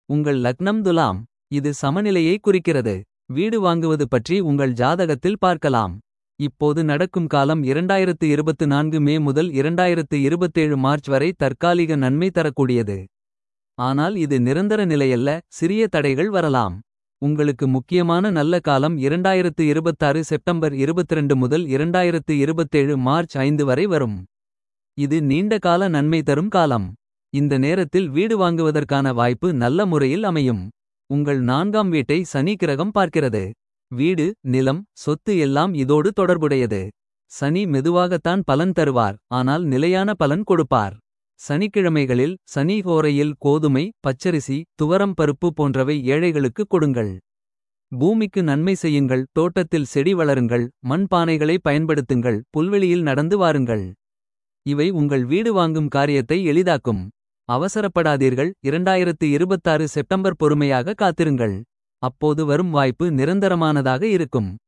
உங்கள் லக்னம் துலாம் இது சமநிலையை குறிக்கிறது வீடு வாங்குவது பற்றி உங்கள் ஜாதகத்தில் பார்க்கலாம் இப்போது நடக்கும் காலம் 2024 மே முதல் 2027 மார்ச் வரை தற்காலிக நன்மை தரக்கூடியது ஆனால் இது நிரந்தர நிலையல்ல சிறிய தடைகள் வரலாம் உங்களுக்கு முக்கியமான நல்ல காலம் 2026 செப்டம்பர் 22 முதல் 2027 மார்ச் 5 வரை வரும் இது நீண்ட கால நன்மை தரும் காலம் இந்த நேரத்தில் வீடு வாங்குவதற்கான வாய்ப்பு நல்ல முறையில் அமையும் உங்கள் நான்காம் வீட்டை சனி கிரகம் பார்க்கிறது வீடு நிலம் சொத்து எல்லாம் இதோடு தொடர்புடையது சனி மெதுவாகத்தான் பலன் தருவார் ஆனால் நிலையான பலன் கொடுப்பார் சனிக்கிழமைகளில் சனி ஹோரையில் கோதுமை பச்சரிசி துவரம் பருப்பு போன்றவை ஏழைகளுக்கு கொடுங்கள் பூமிக்கு நன்மை செய்யுங்கள் தோட்டத்தில் செடி வளருங்கள் மண்பானைகளை பயன்படுத்துங்கள் புல்வெளியில் நடந்து வாருங்கள் இவை உங்கள் வீடு வாங்கும் காரியத்தை எளிதாக்கும் அவசரப்படாதீர்கள் 2026 செப்டம்பர் பொறுமையாக காத்திருங்கள் அப்போது வரும் வாய்ப்பு நிரந்தரமானதாக இருக்கும்